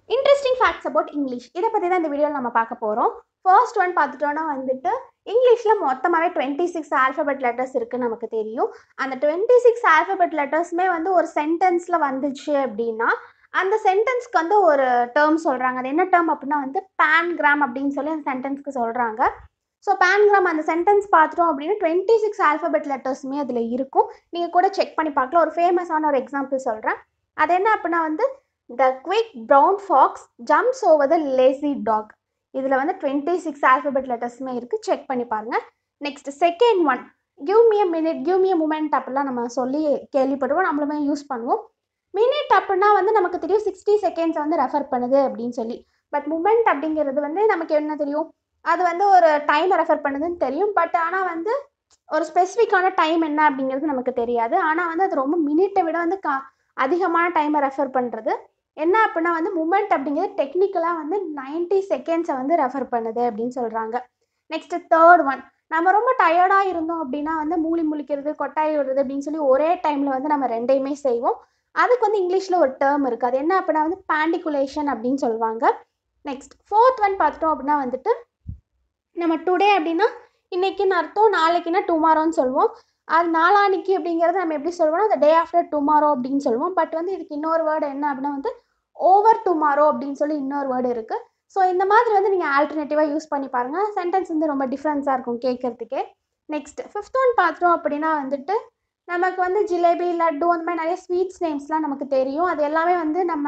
interesting facts about English இதை பற்றி தான் இந்த வீடியோவில் நம்ம பார்க்க போகிறோம் ஃபர்ஸ்ட் ஒன் பார்த்துட்டோன்னா வந்துட்டு இங்கிலீஷில் மொத்தமாகவே டுவெண்ட்டி சிக்ஸ் ஆல்ஃபபெட் லெட்டர்ஸ் இருக்குன்னு நமக்கு தெரியும் அந்த டுவெண்ட்டி சிக்ஸ் ஆல்ஃபபெட் லெட்டர்ஸுமே வந்து ஒரு சென்டென்ஸில் வந்துச்சு அப்படின்னா அந்த சென்டென்ஸ்க்கு வந்து ஒரு டேர்ம் சொல்கிறாங்க அது என்ன டேர்ம் அப்படின்னா வந்து பேன்கிராம் அப்படின்னு சொல்லி அந்த சென்டென்ஸ்க்கு சொல்கிறாங்க ஸோ பேன்கிராம் அந்த சென்டென்ஸ் பார்த்துட்டோம் அப்படின்னா டுவெண்ட்டி சிக்ஸ் ஆல்ஃபபெட் லெட்டர்ஸுமே அதில் இருக்கும் நீங்கள் கூட செக் பண்ணி பார்க்கலாம் ஒரு ஃபேமஸான ஒரு எக்ஸாம்பிள் சொல்கிறேன் அது என்ன அப்படின்னா வந்து the quick brown fox jumps over the lazy dog இதில் வந்து டுவெண்ட்டி சிக்ஸ் ஆல்ஃபபெட் லெட்டர்ஸுமே இருக்குது செக் பண்ணி பாருங்கள் next second one give me a minute give me a moment அப்படிலாம் நம்ம சொல்லி கேள்விப்படுவோம் நம்மளுமே யூஸ் பண்ணுவோம் மினிட் அப்படின்னா வந்து நமக்கு தெரியும் சிக்ஸ்டி செகண்ட்ஸ் வந்து ரெஃபர் பண்ணுது அப்படின்னு சொல்லி பட் மூமெண்ட் அப்படிங்கிறது வந்து நமக்கு என்ன தெரியும் அது வந்து ஒரு டைமை ரெஃபர் பண்ணுதுன்னு தெரியும் பட் ஆனால் வந்து ஒரு ஸ்பெசிஃபிக்கான டைம் என்ன அப்படிங்கிறது நமக்கு தெரியாது ஆனால் வந்து அது ரொம்ப மினிட்டை விட வந்து கா அதிகமான டைமை ரெஃபர் பண்ணுறது என்ன அப்படின்னா வந்து மூமெண்ட் அப்படிங்கிறது டெக்னிக்கலாக வந்து நைன்ட்டி செகண்ட்ஸை வந்து ரெஃபர் பண்ணுது அப்படின்னு சொல்கிறாங்க நெக்ஸ்ட்டு தேர்ட் ஒன் நம்ம ரொம்ப டயர்டாக இருந்தோம் அப்படின்னா வந்து மூலி முழிக்கிறது கொட்டாய் விடுறது அப்படின்னு சொல்லி ஒரே டைமில் வந்து நம்ம ரெண்டையுமே செய்வோம் அதுக்கு வந்து இங்கிலீஷில் ஒரு டேர்ம் இருக்குது அது என்ன அப்படின்னா வந்து பேண்டிகுலேஷன் அப்படின்னு சொல்லுவாங்க நெக்ஸ்ட் ஃபோர்த் ஒன் பார்த்துட்டோம் அப்படின்னா வந்துட்டு நம்ம டுடே அப்படின்னா இன்னைக்குன்னு அர்த்தம் நாளைக்குன்னா டுமாரோன்னு சொல்லுவோம் அது நாளானிக்கு அப்படிங்கிறத நம்ம எப்படி சொல்லுவோம்னா அந்த டே ஆஃப்டர் டுமாரோ அப்படின்னு சொல்லுவோம் பட் வந்து இதுக்கு இன்னொரு வேர்டு என்ன அப்படின்னா வந்து ஓவர் டுமாரோ அப்படின்னு சொல்லி இன்னொரு வேர்டு இருக்குது ஸோ இந்த மாதிரி வந்து நீங்கள் ஆல்டர்னேட்டிவாக யூஸ் பண்ணி பாருங்கள் சென்டென்ஸ் வந்து ரொம்ப டிஃப்ரென்ஸாக இருக்கும் கேட்குறதுக்கே நெக்ஸ்ட் ஃபிஃப்த் ஒன் பார்த்தோம் அப்படின்னா வந்துட்டு நமக்கு வந்து ஜிலேபி லட்டு அந்த மாதிரி நிறைய ஸ்வீட்ஸ் நேம்ஸ்லாம் நமக்கு தெரியும் அது எல்லாமே வந்து நம்ம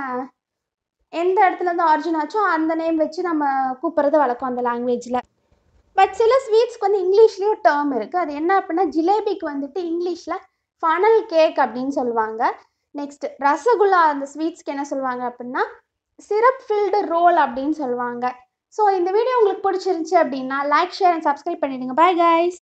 எந்த இடத்துல இருந்து ஆரிஜின் ஆச்சோ அந்த நேம் வச்சு நம்ம கூப்பிட்றது வழக்கம் அந்த லாங்குவேஜில் பட் சில ஸ்வீட்ஸ்க்கு வந்து இங்கிலீஷ்லேயும் டேர்ம் இருக்குது அது என்ன அப்படின்னா ஜிலேபிக்கு வந்துட்டு இங்கிலீஷில் ஃபனல் கேக் அப்படின்னு சொல்லுவாங்க நெக்ஸ்ட் ரசகுல்லா அந்த ஸ்வீட்ஸ்க்கு என்ன சொல்லுவாங்க அப்படின்னா சிரப் ஃபில்டு ரோல் அப்படின்னு சொல்லுவாங்க ஸோ இந்த வீடியோ உங்களுக்கு பிடிச்சிருந்துச்சி அப்படின்னா லைக் ஷேர் அண்ட் சப்ஸ்கிரைப் பண்ணிடுங்க பாய் கைஸ்